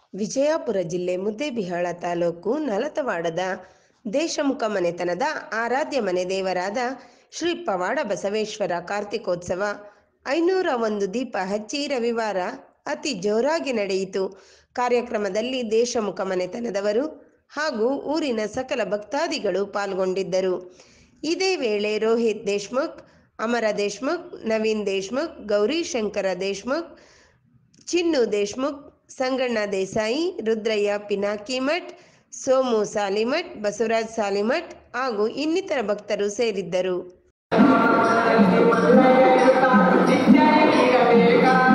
ವಿಜಯಪುರ ಜಿಲ್ಲೆ ಮುದ್ದೇಬಿಹಾಳ ತಾಲೂಕು ನಲತವಾಡದ ದೇಶಮುಖ ಮನೆತನದ ಆರಾಧ್ಯ ಮನೆ ದೇವರಾದ ಶ್ರೀ ಪವಾಡ ಬಸವೇಶ್ವರ ಕಾರ್ತಿಕೋತ್ಸವ ಐನೂರ ಒಂದು ದೀಪ ಹಚ್ಚಿ ರವಿವಾರ ಅತಿ ಜೋರಾಗಿ ನಡೆಯಿತು ಕಾರ್ಯಕ್ರಮದಲ್ಲಿ ದೇಶಮುಖ ಮನೆತನದವರು ಹಾಗೂ ಊರಿನ ಸಕಲ ಭಕ್ತಾದಿಗಳು ಪಾಲ್ಗೊಂಡಿದ್ದರು ಇದೇ ವೇಳೆ ರೋಹಿತ್ ದೇಶ್ಮುಖ್ ಅಮರ ದೇಶ್ಮುಖ್ ನವೀನ್ ದೇಶ್ಮುಖ್ ಗೌರಿ ಶಂಕರ ದೇಶ್ಮುಖ್ ಚಿನ್ನು ದೇಶ್ಮುಖ್ ಸಂಗಣ್ಣ ದೇಸಾಯಿ ರುದ್ರಯ್ಯ ಪಿನಾಕಿಮಠ್ ಸೋಮು ಸಾಲಿಮಠ್ ಬಸವರಾಜ್ ಸಾಲಿಮಠ್ ಹಾಗೂ ಇನ್ನಿತರ ಭಕ್ತರು ಸೇರಿದ್ದರು ಿರಬೇಕಾ